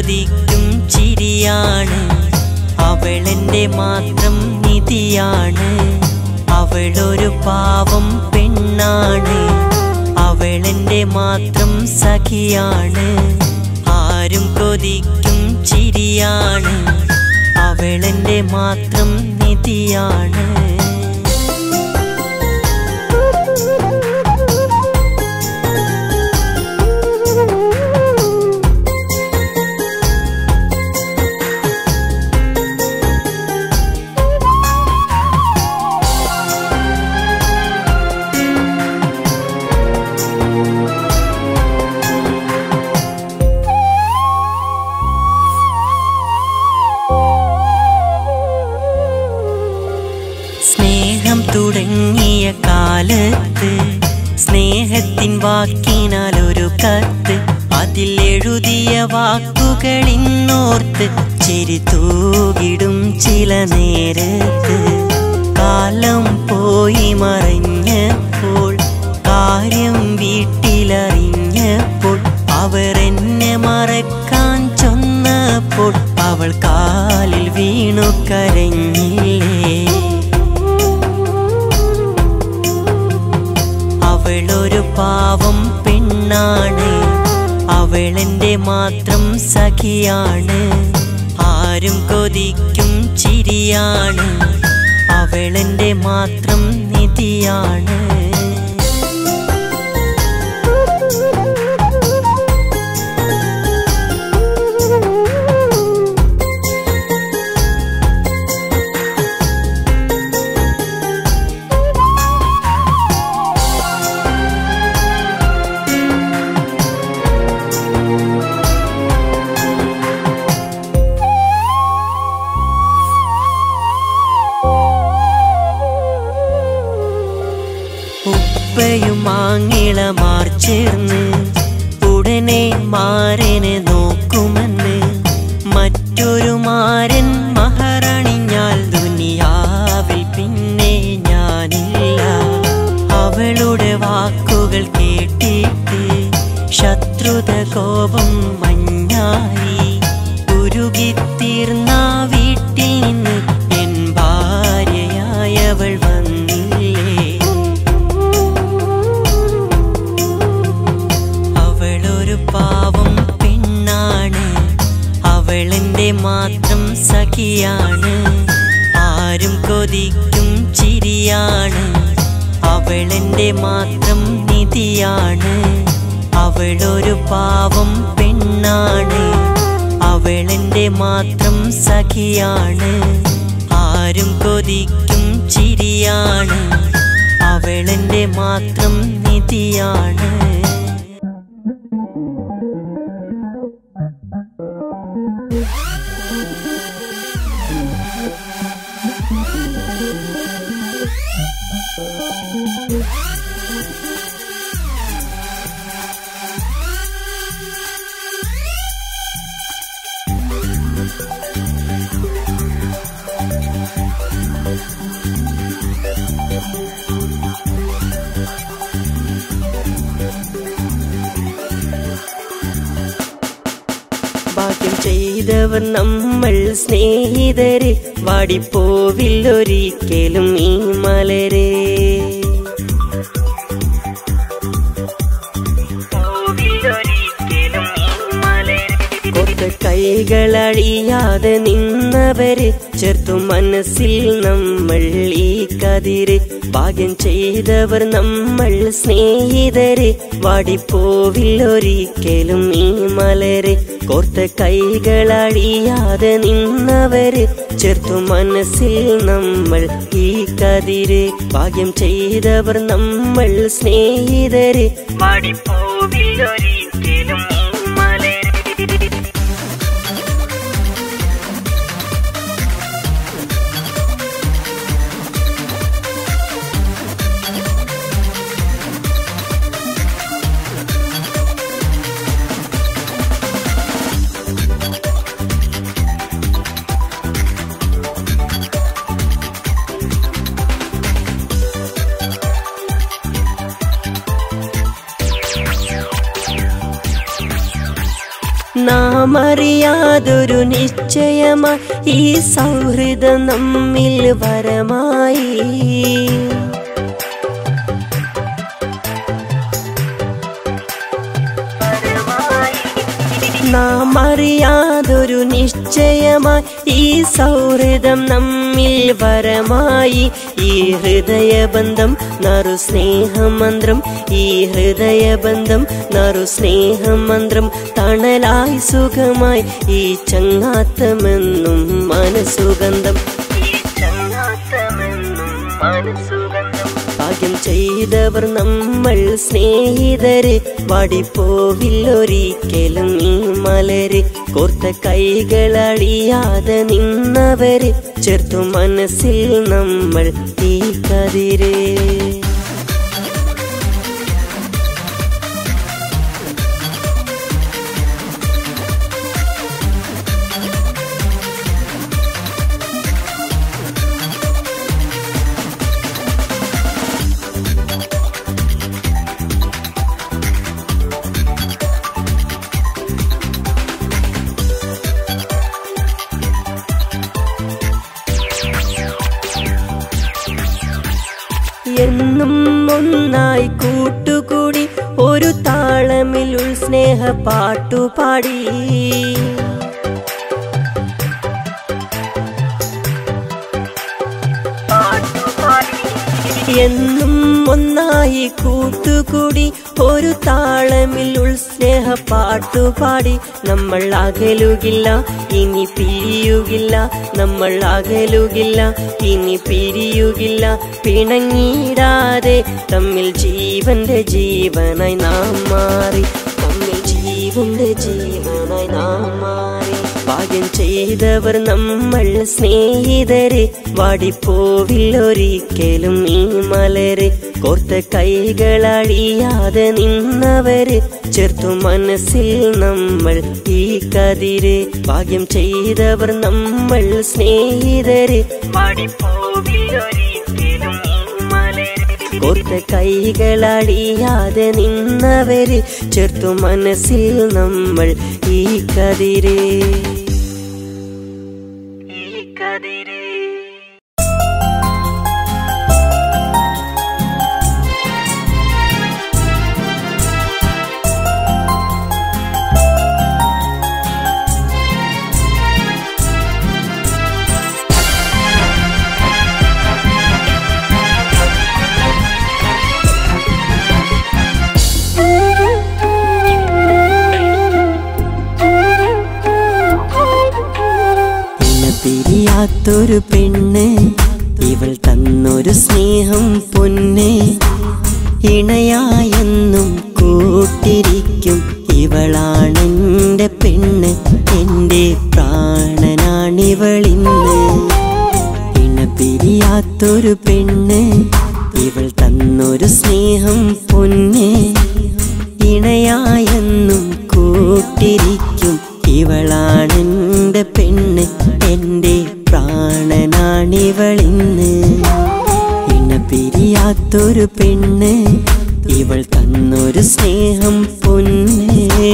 കൊതിക്കും ചിരിയാണ് അവളെന്റെ മാത്രം നിധിയാണ് അവളൊരു പാവം പെണ്ണാണ് അവളെന്റെ മാത്രം സഖിയാണ് ആരും കൊതിക്കും ചിരിയാണ് അവളെന്റെ മാത്രം നിധിയാണ് സ്നേഹം തുടങ്ങിയ കാലത്ത് സ്നേഹത്തിൻ വാക്കിനാൽ ഒരു കത്ത് അതിൽ എഴുതിയ വാക്കുകൾ ഇന്നോർത്ത് ചിരി തൂകിടും ചില നേരത്ത് കാലം പോയി മറഞ്ഞപ്പോൾ കാര്യം വീട്ടിലറിഞ്ഞപ്പോൾ അവർ എന്നെ മറക്കാൻ ചൊന്നപ്പോൾ അവൾ കാലിൽ വീണു കരഞ്ഞില്ലേ അവളൊരു പാവം പെണ്ണാണ് അവളെന്റെ മാത്രം സഖിയാണ് ആരും കൊതിക്കും ചിരിയാണ് അവളെന്റെ മാത്രം നിധിയാണ് ഉപ്പയും മാങ്ങിളമാർ ചേർന്ന് ഉടനെ മാരനെ നോക്കുമെന്ന് മറ്റൊരു മാരൻ മഹറണിഞ്ഞാൽ ദുനിയാവിൽ പിന്നെ ഞാനില്ല അവളുടെ വാക്കുകൾ കേട്ടിട്ട് ശത്രുത കോപം മഞ്ഞായി ഉരുകിത്തീർന്ന വീട്ടിൽ നിന്ന് എൻ ഭാര്യയായവൾ വന്നില്ലേ അവളൊരു പാവം പെണ്ണാണ് അവളെന്റെ മാത്രം സഖിയാണ് ആരും കൊതിക്കും ചിരിയാണ് അവളെന്റെ മാത്രം നിധിയാണ് അവളൊരു പാവം പെണ്ണാണ് അവളെന്റെ മാത്രം സഖിയാണ് ആരും കൊതിക്കും ചിരിയാണ് അവളെന്റെ മാത്രം നിധിയാണ് ഭാഗ്യം ചെയ്തവർ നമ്മൾ സ്നേഹിതര് വാടിപ്പോവില്ലൊരിക്കലും ഈ മലരെ കൊത്ത കൈകളഴിയാതെ നിന്നവര് ചേർത്തു മനസ്സിൽ നമ്മൾ ഈ കതിര് ഭാഗ്യം ചെയ്തവർ നമ്മൾ സ്നേഹിതര് വാടിപ്പോവില്ലൊരിക്കലും ഈ മലര് കോർത്ത കൈകളഴിയാതെ നിന്നവര് ചേർത്തു മനസ്സിൽ നമ്മൾ ഈ കതിര് ഭാഗ്യം ചെയ്തവർ നമ്മൾ സ്നേഹിതര് വാടിപ്പോവില്ലൊരിക്കലും ഈ മലര് നാം അറിയാതൊരു നിശ്ചയമായി ഈ സൗഹൃദം നമ്മിൽ വരമായി നാം അറിയാതൊരു നിശ്ചയമായി ഈ സൗഹൃദം നമ്മിൽ വരമായി ഈ ഹൃദയബന്ധം നറു സ്നേഹമന്ത്രം ഈ ഹൃദയബന്ധം നറു സ്നേഹമന്ത്രം തണലായി സുഖമായി ഈ ചങ്ങാത്തമെന്നും മനസുഗന്ധം ഈ ചങ്ങാത്തമെന്നും മനസുഗന്ധം ഭാഗ്യം ചെയ്തവർ നമ്മൾ സ്നേഹിതര് വാടിപ്പോവില്ലൊരിക്കലും ഈ മലര് കോർത്ത കൈകളടിയാതെ നിന്നവര് ചേർത്തു മനസ്സിൽ നമ്മൾ ഈ കതിരേ എന്നും ഒന്നായി കൂട്ടുകൂടി ഒരു താളമിൽ ഉൾസ്നേഹ പാട്ടുപാടി എന്നും ഒന്നായി കൂട്ടുകൂടി ഒരു താളമിൽ ഉൾസ്നേഹ പാട്ടുപാടി നമ്മൾ അകലുകില്ല ഇനി പിരിയുകില്ല നമ്മൾ അകലുകില്ല ഇനി പിരിയുകില്ല പിണങ്ങിടാതെ തമ്മിൽ ജീവന്റെ ജീവനായി നാം മാറി തമ്മിൽ ജീവന്റെ ജീവനായി നാം മാറി ഭാഗ്യം ചെയ്തവർ നമ്മൾ സ്നേഹിതരെ വാടിപ്പോവില്ലൊരിക്കലും ഈ മലര് കോർത്ത കൈകളടിയാതെ നിന്നവര് ചേർത്തു മനസ്സിൽ നമ്മൾ ഈ കതിര് ഭാഗ്യം ചെയ്തവർ നമ്മൾ സ്നേഹിതര് വാടിപ്പോവില്ലൊരിക്കലും ഈ മലര് കോർത്ത കൈകളടിയാതെ നിന്നവര് ചേർത്തു മനസ്സിൽ നമ്മൾ ഈ കതിരേ ഈ കതിരേ എന്നെ പിരിയാത്തൊരു പെണ്ണ് ഇവൾ തന്നൊരു സ്നേഹം പൊന്ന് ഇണയായെന്നും കൂട്ടിരിക്കും ഇവളാണെന്റെ പെണ്ണ് എൻ്റെ പ്രാണനാണിവളിന്ന് ഇണ പിരിയാത്തൊരു പെണ്ണ് ഇവൾ തന്നൊരു സ്നേഹം പൊന്ന് ഇണയായെന്നും കൂട്ടിരിക്കും ഇവളാണെന്റെ പെണ്ണ് എൻ്റെ പ്രാണനാണിവളിന്ന് ഇണ പിരിയാത്തൊരു പെണ്ണ് ഇവൾ തന്നൊരു സ്നേഹം പൊന്നേ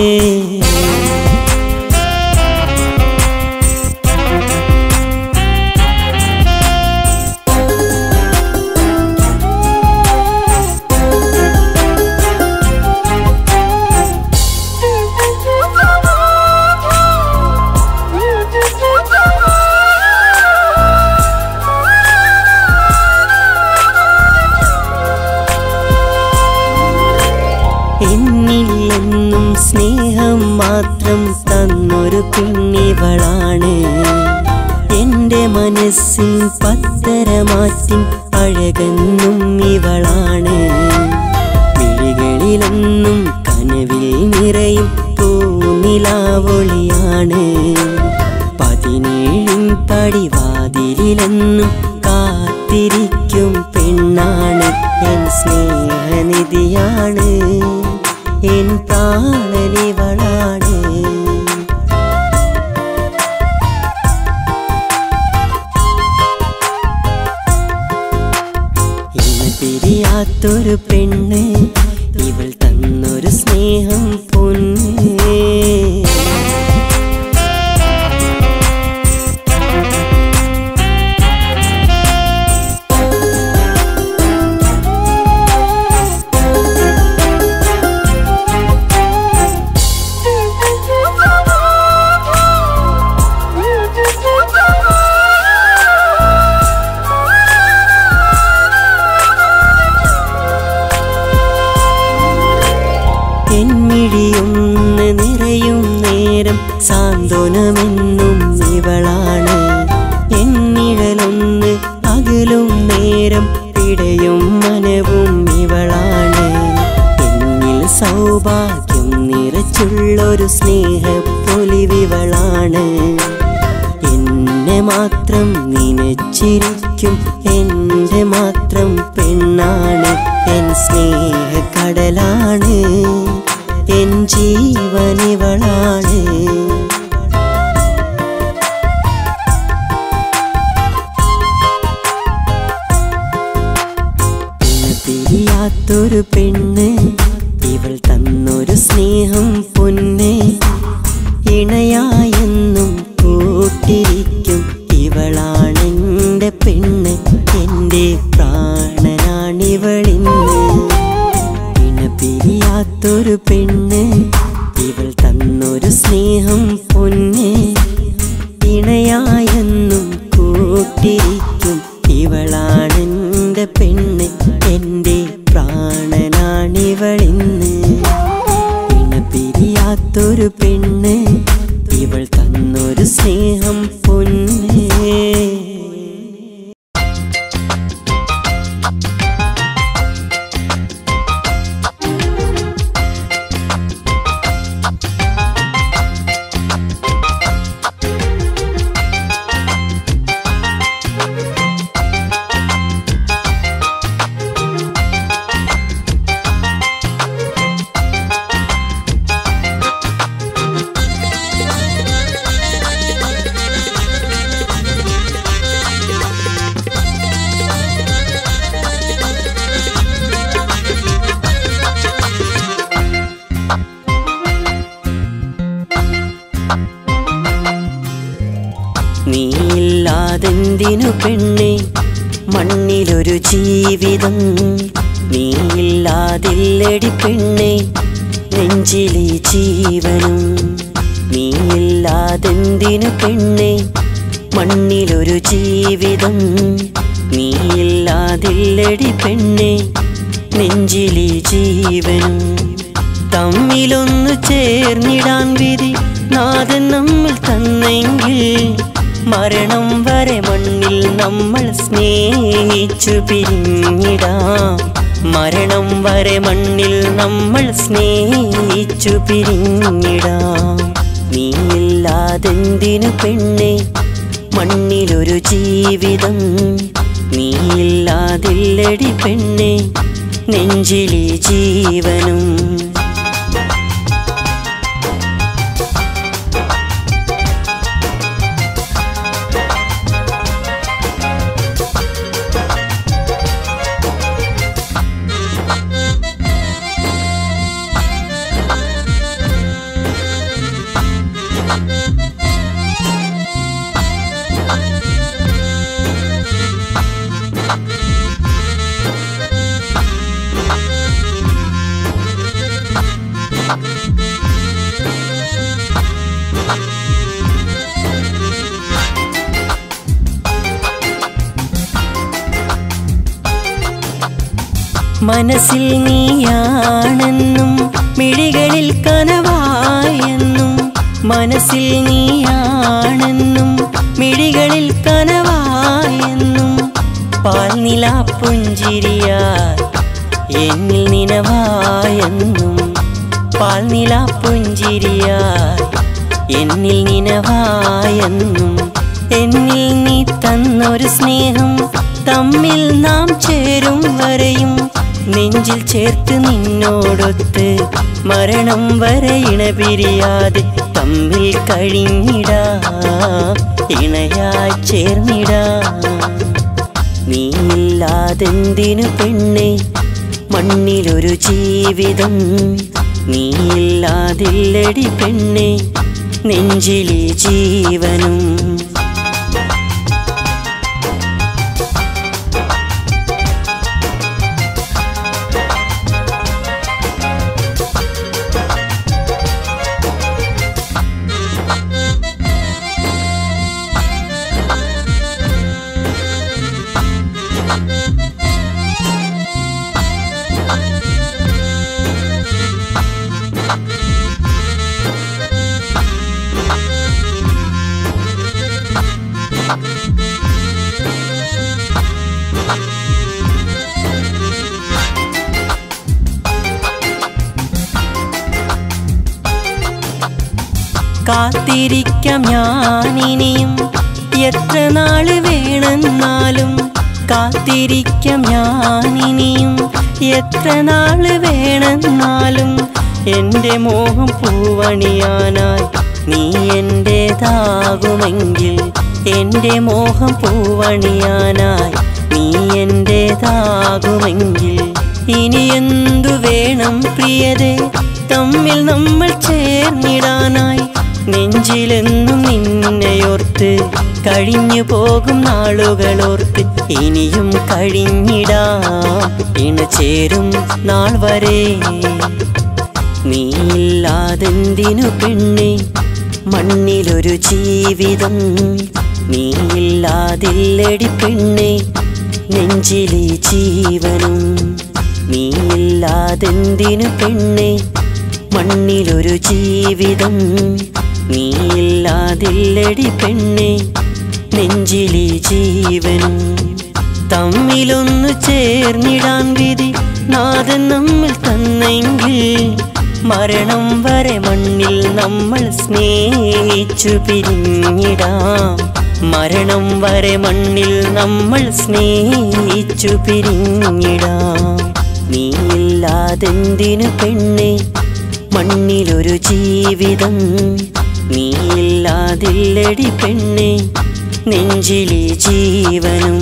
എന്നില്ലെന്നും സ്നേഹം മാത്രം തന്നൊരു പെണ്ണിവളാണ് എൻ്റെ മനസ്സിൻ പത്തരമാറ്റിൻ അഴകെന്നും ഇവളാണ് മിഴികളിലെന്നും കനവിൽ നിറയും പൂനിലാവൊളിയാണ് പതിനേഴിൻ പടിവാതിലെന്നും കാത്തിരിക്കും പെണ്ണാണ് എൻ സ്നേഹനിധിയാണ് എൻ പ്രാണനിവളാണ് ഇന്ന് പിരിയാത്തൊരു പെണ്ണ് ഇവൾ തന്നൊരു സ്നേഹം പൊന്നേ സാന്ത്വനമെന്നും ഇവളാണ് എന്നിഴലൊന്ന് അകലും നേരം പിടയും മനവും ഇവളാണ് എന്നിൽ സൗഭാഗ്യം നിറച്ചുള്ളൊരു സ്നേഹപ്പൊലിവിവളാണ് എന്നെ മാത്രം നനച്ചിരിക്കും എൻ്റെ മാത്രം പെണ്ണാണ് എൻ സ്നേഹക്കടലാണ് എൻ ജീവനിവളാണ് ഇന്ന് തിരിയാത്തൊരു പെണ്ണ് ഇവൾ തന്നൊരു സ്നേഹം പൊന്ന് ഇണയായെന്നും കൂട്ടിരിക്കും ഇവളാണെൻ്റെ പെണ്ണ് എൻ്റെ പ്രാണനാണിവളിന്ന് ഇണ പിരിയാത്തൊരു പെണ്ണ് ഇവൾ തന്നൊരു സ്നേഹം പൊന്ന് ഇണയായെന്നും കൂട്ടിരിക്കും ഇവളാണെൻ്റെ പെണ്ണ് എൻ്റെ പ്രാണനാണിവളിന്ന് ഇണ പിരിയാത്തൊരു പെണ്ണ് ഇവൾ തന്നൊരു സ്നേഹം പൊന്നേ നീയില്ലാതെന്തിനു പെണ്ണെ മണ്ണിലൊരു ജീവിതം നീയില്ലാതില്ലടി പെണ്ണെ നെഞ്ചിലെ ജീവനും നീയില്ലാതെന്തിനു പെണ്ണെ മണ്ണിലൊരു ജീവിതം നീയില്ലാതില്ലടി പെണ്ണെ നെഞ്ചിലെ ജീവനും തമ്മിലൊന്നു ചേർന്നിടാൻ വിധി നാഥൻ നമ്മിൽ തന്നെങ്കിൽ മരണം വരെ മണ്ണിൽ നമ്മൾ സ്നേഹിച്ചു പിരിഞ്ഞിടാം മരണം വരെ മണ്ണിൽ നമ്മൾ സ്നേഹിച്ചു പിരിഞ്ഞിടാം നീയില്ലാതെന്തിനു പെണ്ണെ മണ്ണിലൊരു ജീവിതം നീയില്ലാതില്ലടി പെണ്ണെ നെഞ്ചിലെ ജീവനും മനസ്സിൽ നീയാണെന്നും മിഴികളിൽ കനവായെന്നും മനസ്സിൽ നീയാണെന്നും മിഴികളിൽ കനവായെന്നും പാൽനില പുഞ്ചിരിയാൽ എന്നിൽ നിനവായെന്നും പാൽനില പുഞ്ചിരിയാൽ എന്നിൽ നിനവായെന്നും എന്നിൽ നീ തന്നൊരു സ്നേഹം തമ്മിൽ നാം ചേരും വരെയും നെഞ്ചിൽ ചേർത്ത് നിന്നോടൊത്ത് മരണം വരെ ഇണപിരിയാതെ തമ്മിൽ കഴിഞ്ഞിടാ ഇണയായി ചേർന്നിടാ നീയില്ലാതെന്തിനു പെണ്ണെ മണ്ണിലൊരു ജീവിതം നീയില്ലാതില്ലടി പെണ്ണെ നെഞ്ചിലെ ജീവനും കാത്തിരിക്കാം ഞാനിനിയും എത്ര നാള് വേണമെന്നാലും കാത്തിരിക്കാം ഞാനിനിയും എത്ര നാള് വേണമെന്നാലും എൻ്റെ മോഹം പൂവണിയാനായി നീ എൻ്റേതാകുമെങ്കിൽ എൻ്റെ മോഹം പൂവണിയാനായി നീ എൻ്റേതാകുമെങ്കിൽ ഇനി എന്തു വേണം പ്രിയതേ തമ്മിൽ നമ്മൾ ചേർന്നിടാനായി നെഞ്ചിലെന്നും നിന്നെയോർത്ത് കഴിഞ്ഞു പോകും നാളുകളോർത്ത് ഇനിയും കഴിഞ്ഞിടാം ഇണചേരും നാൾ വരെ നീയില്ലാതെന്തിനു പെണ്ണെ മണ്ണിലൊരു ജീവിതം നീയില്ലാതില്ലടി പെണ്ണെ നെഞ്ചിലെ ജീവനും നീയില്ലാതെന്തിനു പെണ്ണെ മണ്ണിലൊരു ജീവിതം നീയില്ലാതില്ലടി പെണ്ണെ നെഞ്ചിലെ ജീവനും തമ്മിലൊന്നു ചേർന്നിടാൻ വിധി നാഥൻ നമ്മിൽ തന്നെങ്കിൽ മരണം വരെ മണ്ണിൽ നമ്മൾ സ്നേഹിച്ചു പിരിഞ്ഞിടാം മരണം വരെ മണ്ണിൽ നമ്മൾ സ്നേഹിച്ചു പിരിഞ്ഞിടാം നീയില്ലാതെന്തിനു പെണ്ണെ മണ്ണിലൊരു ജീവിതം നീയില്ലാതില്ലടി പെണ്ണെ നെഞ്ചിലെ ജീവനും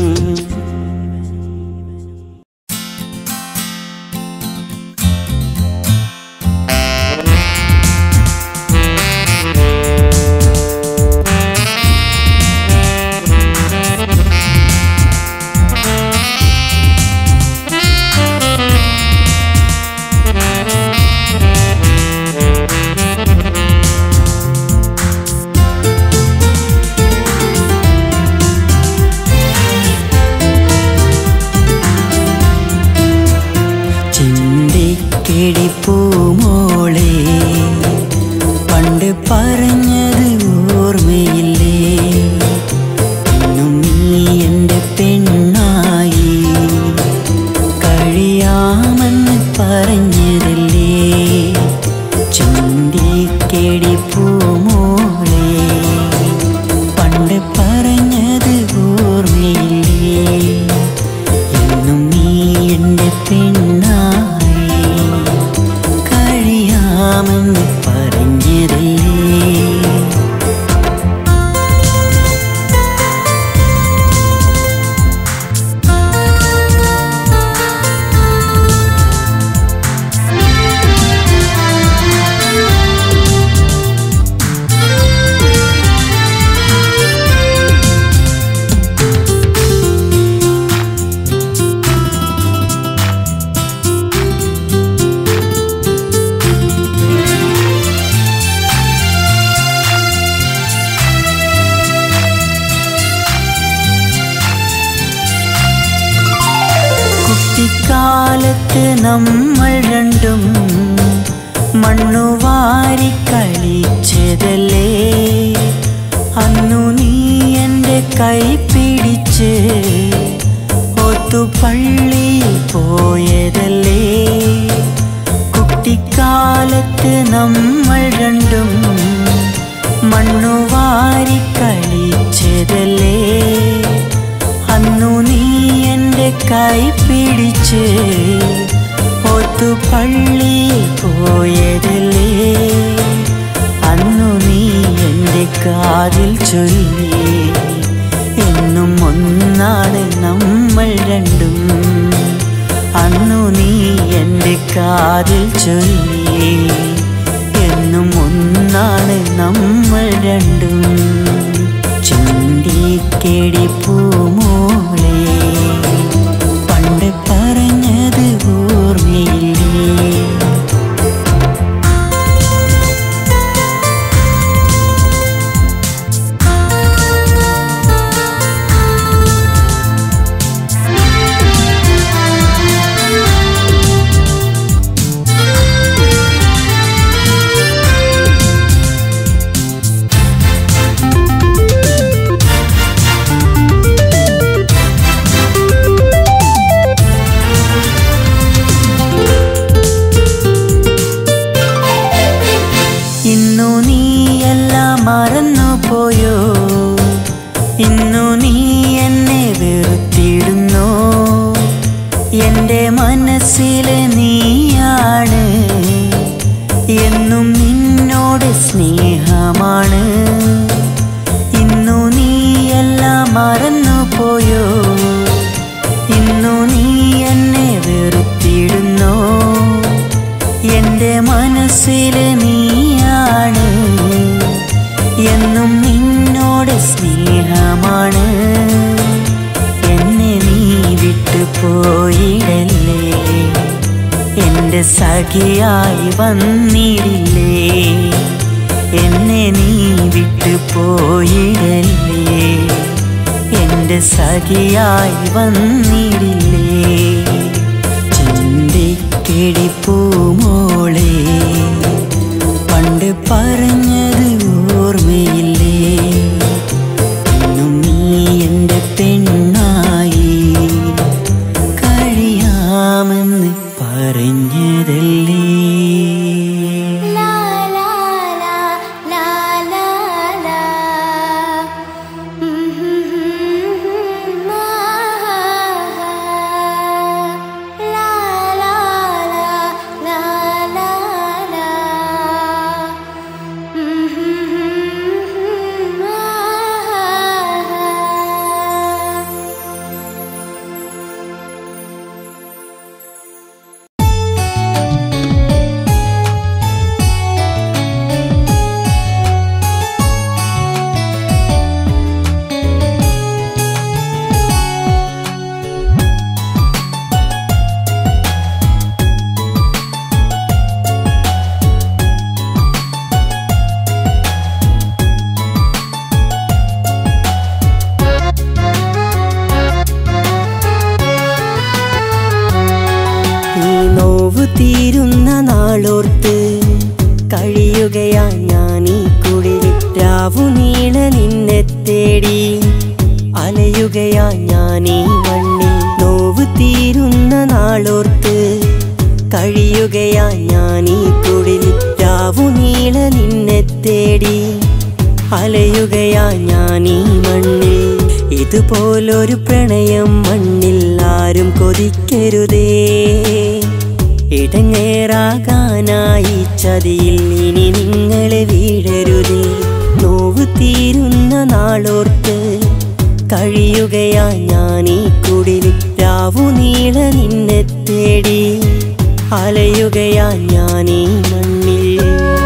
ചിന്തിക്കിടിപ്പൂമോളെ പണ്ട് പറഞ്ഞത് ഓർമ്മയില്ലേ ഇന്നും നീ എൻ്റെ പെണ്ണായി കഴിയാമെന്ന് പറഞ്ഞതല്ലേ ചിന്തിക്കിടിപ്പൂമോളെ പണ്ട് പറഞ്ഞത് ഓർമ്മയില്ലേ എന്നും നീ എൻ്റെ പെണ്ണായി കഴിയാമെന്ന് പറഞ്ഞതല്ലേ കുട്ടിക്കാലത്ത് നമ്മൾ രണ്ടും മണ്ണുവാരി കളിച്ചതല്ലേ അന്നു നീ എൻ്റെ കൈ പിടിച്ച് ഒത്തുപള്ളിയിൽ പോയതല്ലേ കുട്ടിക്കാലത്ത് നമ്മൾ രണ്ടും മണ്ണുവാരി കളിച്ചതല്ലേ അന്നു നീ എൻ്റെ കൈ പിടിച്ച് ഒത്തുപള്ളിയിൽ പോയതല്ലേ അന്നു നീ എൻ്റെ കാതിൽ ചൊല്ലി എന്നും ഒന്നാണ് നമ്മൾ രണ്ടും അന്നു നീ എൻ്റെ കാതിൽ ചൊല്ലി എന്നും ഒന്നാണ് നമ്മൾ രണ്ടും ചിന്തിക്കേടി പൂമോളെ പണ്ട് പറഞ്ഞത് ഓർമ്മയില്ലേ മറന്നു പോയോ ഇന്നു നീ എന്നെ വെറുത്തിടുന്നോ എൻ്റെ മനസ്സിൽ നീയാണ് എന്നും നിന്നോട് സ്നേഹമാണ് ഇന്നു നീ എല്ലാം മറന്നു പോയോ ഇന്നു നീ എന്നെ വെറുത്തിടുന്നോ എൻ്റെ മനസ്സിൽ നീയാണ് എന്നും നിന്നോട് സ്നേഹമാണ് എന്നെ നീ വിട്ടു പോയിടല്ലേ എൻ്റെ സഖിയായി വന്നിടില്ലേ എന്നെ നീ വിട്ടു പോയിടല്ലേ എൻ്റെ സഖിയായി വന്നിടില്ലേ ചിന്തിക്കിടി പൂമോളെ പണ്ട് പറഞ്ഞത് ഓർമ്മയില്ലേ ഇന്നും നീ എൻ്റെ പെണ്ണായി കഴിയാമെന്ന് പറഞ്ഞതല്ലേ ലാ ലാ ലാ ലാ ലാ ലാ ലാ ലാ ലാ ലാ ലാ ലാ ഈ നോവ് തീരുന്ന നാളോർത്ത് കഴിയുകയാ ഞാൻ ഈ കുടിൽ രാവു നീള നിന്നെ തേടി അലയുകയാ ഞാൻ ഈ മണ്ണിൽ നോവ് തീരുന്ന നാളോർത്ത് കഴിയുകയാ ഞാൻ ഈ കുടിൽ രാവു നീള നിന്നെ തേടി അലയുകയാ ഞാൻ ഈ മണ്ണിൽ ഇതുപോലൊരു പ്രണയം മണ്ണിൽ ആരും കൊതിക്കരുതേ ഇടങ്ങേറാകാനായി ചതിയിൽ ഇനി നിങ്ങളെ വീഴരുതേ നോവ് തീരുന്ന നാളോർത്ത് കഴിയുകയാ ഞാൻ ഈ കുടിൽ രാവു നീള നിന്നെ തേടി അലയുകയാ ഞാൻ ഈ മണ്ണിൽ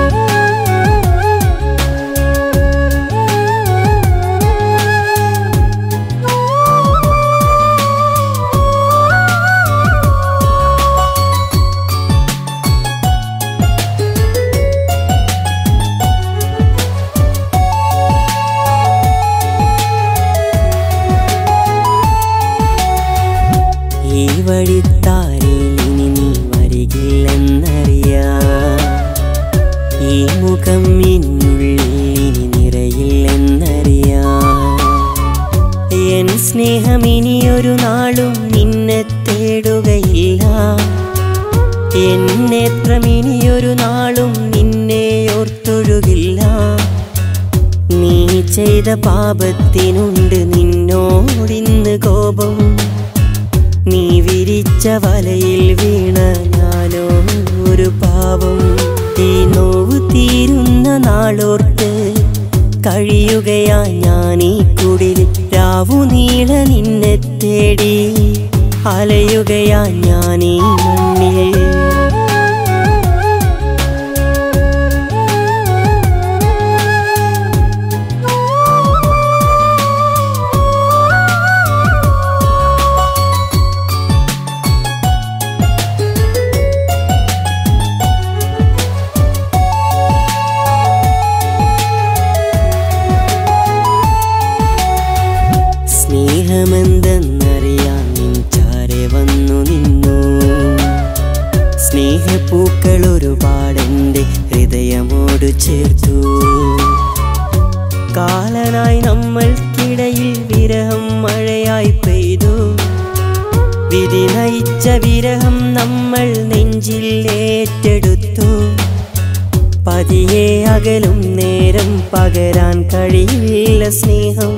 ഈ വഴിത്താരിൽ ഇനി നീ വരികില്ലെന്നറിയാം ഈ മുഖം ഇന്നുള്ളിൽ ഇനി നിറയില്ലെന്നറിയാം എൻ സ്നേഹം ഇനിയൊരു നാളും നിന്നെ തേടുകയില്ല എൻ നേത്രം ഇനിയൊരു നാളും നിന്നെ ഓർത്തൊഴുകില്ല നീ ചെയ്ത പാപത്തിനുണ്ട് നിന്നോടിന്ന് കോപം നീ വിരിച്ച വലയിൽ വീണ ഞാനോ ഒരു പാവം ഈ നോവ് തീരുന്ന നാളോർത്ത് കഴിയുകയാ ഞാൻ ഈ കുടിൽ രാവു നീള നിന്നെ തേടി അലയുകയാ ഞാൻ ഈ മണ്ണിൽ സ്നേഹമെന്തെന്നറിയാൻ നിൻ ചാരെ വന്നു നിന്നു സ്നേഹപ്പൂക്കൾ ഒരുപാടെൻ്റെ ഹൃദയമോട് ചേർത്തു കാലനായി നമ്മൾക്കിടയിൽ വിരഹം മഴയായി പെയ്തു വിധി നയിച്ച വിരഹം നമ്മൾ നെഞ്ചിൽ ഏറ്റെടുത്തു പതിയെ അകലും നേരം പകരാൻ കഴിയില്ല സ്നേഹം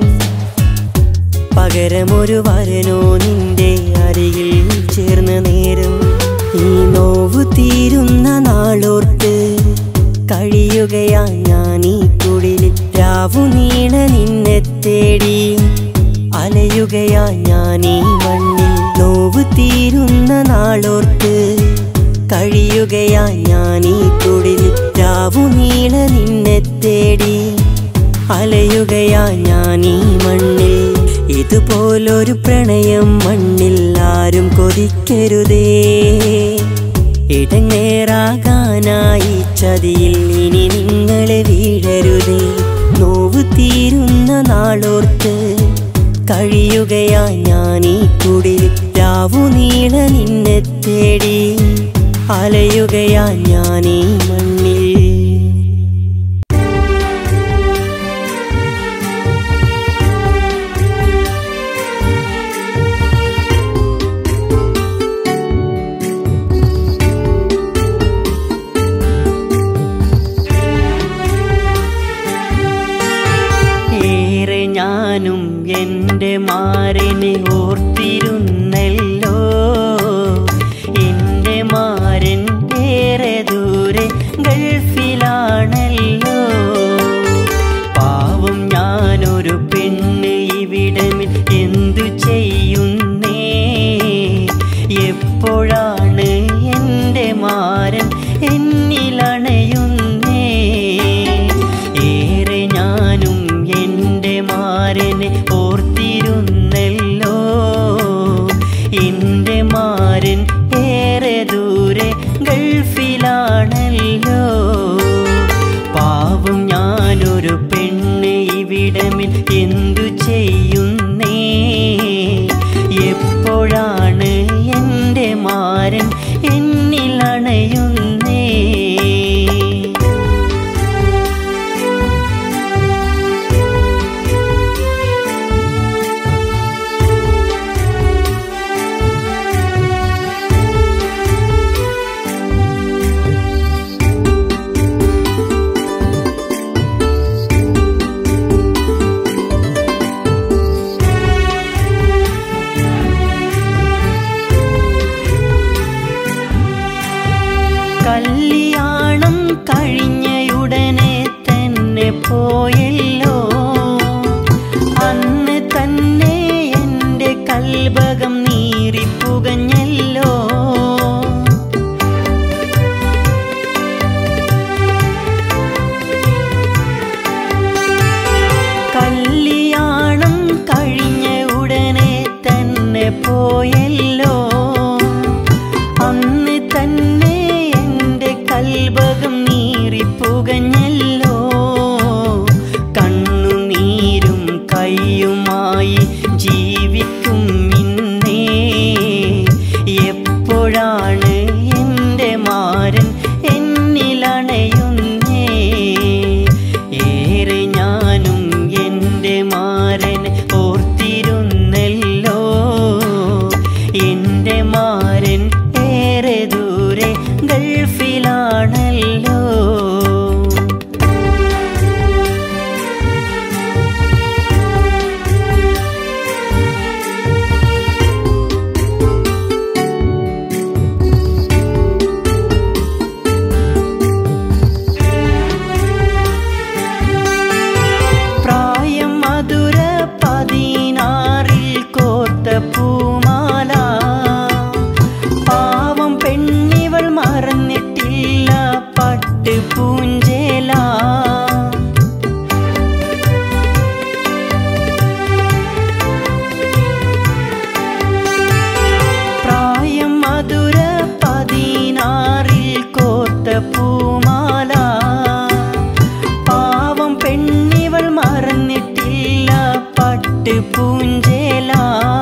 പകരമൊരു വരനോ നിന്റെ അരികിൽ ചേർന്ന നേരം ഈ നോവ് തീരുന്ന നാളോർത്ത് കഴിയുകയാ ഞാൻ ഈ കുടിലിൽ രാവു നീണ നിന്നെ തേടി അലയുകയാ ഞാൻ ഈ മണ്ണിൽ നോവ് തീരുന്ന നാളോർത്ത് കഴിയുകയാ ഞാൻ ഈ കുടിലിൽ രാവു നീള നിന്നെ തേടി അലയുകയാ ഞാൻ ഈ മണ്ണിൽ ഇതുപോലൊരു പ്രണയം മണ്ണിൽ ആരും കൊതിക്കരുതേ ഇടങ്ങേറാകാനായി ചതിയിൽ ഇനി നിങ്ങളെ വീഴരുതേ നോവ് തീരുന്ന നാളോർത്ത് കഴിയുകയാ ഞാൻ ഈ കുടിൽ രാവു നീള നിന്നെ തേടി അലയുകയാ ഞാൻ ഈ മണ്ണിൽ ഏറെ ഞാനും എൻ്റെ മാറിനെ ഓർത്തിരുന്നല്ലോ എൻ്റെ മാരൻ ഏറെ ദൂരെ ഗൾഫിലാണല്ലോ പാവം ഞാനൊരു പെണ്ണ് ഇവിടമിൽ എന്തു ചെയ്യുന്നേ എപ്പോഴാണ് എൻ്റെ മാരൻ എന്നിലണയുന്നേ ഏറെ ഞാനും എൻ്റെ മാരനെ ഓർത്തിരുന്നല്ലോ എൻ്റെ മാരൻ ഏറെ ദൂരെ ഗൾഫിലാണല്ലോ പാവം ഞാനൊരു പെണ്ണ് ഇവിടമിൽ എന്തു ചെയ്യുന്നേ എപ്പോഴാണ് എൻ്റെ മാരൻ എന്നിലണയുന്നേ കല്യാണം കഴിഞ്ഞയുടനെ തന്നെ പോയല്ലോ അന്ന് തന്നെ എൻ്റെ കൽബകം നീറിപ്പുകഞ്ഞല്ലോ കല്യാണം കഴിഞ്ഞ ഉടനെ തന്നെ പോയല്ലോ അന്ന് തന്നെ എൻ്റെ കൽബകം നീറിപ്പുകഞ്ഞല്ലോ കണ്ണുനീരും കൈയുമായി ജീവിക്കും ഇന്നേ എപ്പോഴാണ് എൻ്റെ മാരൻ എന്നിലണയുന്നേ ഏറെ ഞാനും എൻ്റെ മാരൻ ഓർത്തിരുന്നല്ലോ എൻ്റെ മാരൻ ഏറെ ദൂരെ ഗൾഫിലാണല്ലോ പ്രായം മധുര പതിനാറിൽ കോത്ത പൂമാല പാവം പെണ്ണിവൾ മറന്നിട്ടില്ല പട്ട് പൂഞ്ചേല പ്രായം മധുര പതിനാറിൽ കോത്ത പൂമാല പാവം പെണ്ണിവൾ മറന്നിട്ടില്ല പട്ട് പൂഞ്ചേല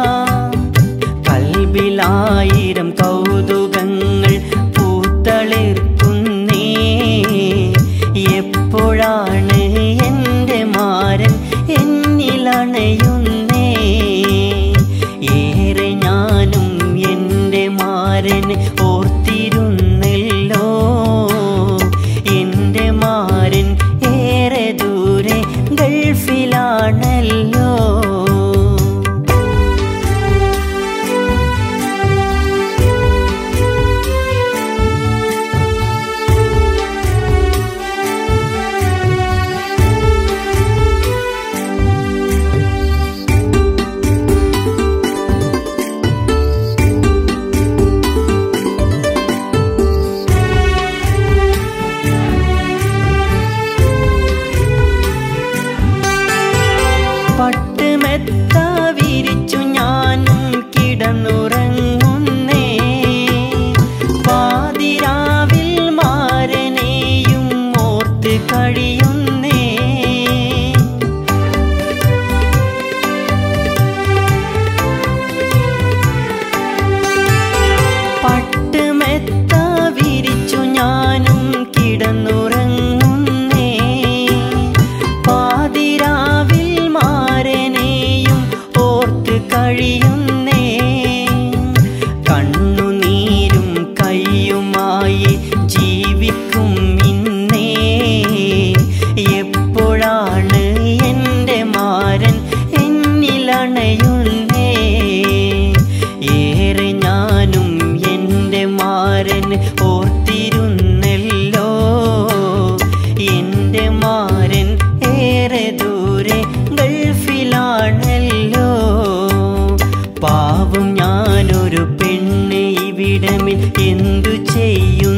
കൽബിലായിരം കൗതുകങ്ങൾ പൂത്തളിർക്കുന്നേ എപ്പോഴാണ് എൻ്റെ മാരൻ എന്നിലണയുന്നേ ഏറെ ഞാനും എൻ്റെ മാരൻ ഓർത്തിരുന്നല്ലോ എൻ്റെ മാ ഗൾഫിലാണല്ലോ പട്ടുമെത്ത വിരിച്ചു ഞാനും കിടന്നുറങ്ങുന്നേ പാതിരാവിൽ മാരനെയും ഓർത്ത് കഴിയുന്നേ പട്ടുമെത്ത വിരിച്ചു ഞാനും കിടന്നുറങ്ങുന്നേ പാതിരാവിൽ മാരനെയും ഓർത്ത് കഴിയുന്നേ കണ്ണുനീരും കയ്യുമായി ജീവിക്കും ഇന്നേ എപ്പോഴാണ് എൻ്റെ മാരൻ എന്നിലണയുന്നേ ഏറെ ഞാനും എൻ്റെ മാരൻ ഓർത്തിരുന്നല്ലോ എൻ്റെ മാരൻ ഏറെ ദൂരെ ഗൾഫിലാണല്ലോ പാവം ഞാനൊരു പെണ്ണ് ഇവിടമിൽ എന്തു ചെയ്യും